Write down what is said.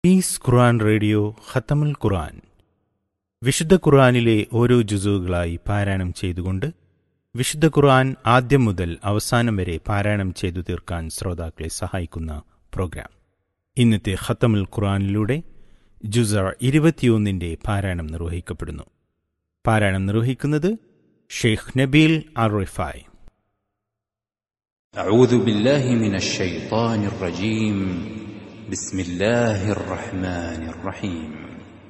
piece ഖുർആൻ radio ഖത്തമുൽ ഖുർആൻ വിശുദ്ധ ഖുർആനിലെ ഓരോ ജുസുകളായി പാരായണം ചെയ്തുകൊണ്ട് വിശുദ്ധ ഖുർആൻ ആദ്യം മുതൽ അവസാനം വരെ പാരായണം ചെയ്തു തീർക്കാൻ ശ്രോതാക്കളെ സഹായിക്കുന്ന പ്രോഗ്രാം ഇന്നത്തെ ഖത്തമുൽ ഖുർആനിലൂടെ ജുസ ഇരുപത്തിയൊന്നിന്റെ പാരായണം നിർവഹിക്കപ്പെടുന്നു പാരായണം നിർവഹിക്കുന്നത് ഷെയ്ഖ് നബീൽ അറുഫായ് أعوذ بالله من الشيطان الرجيم بسم الله الرحمن الرحيم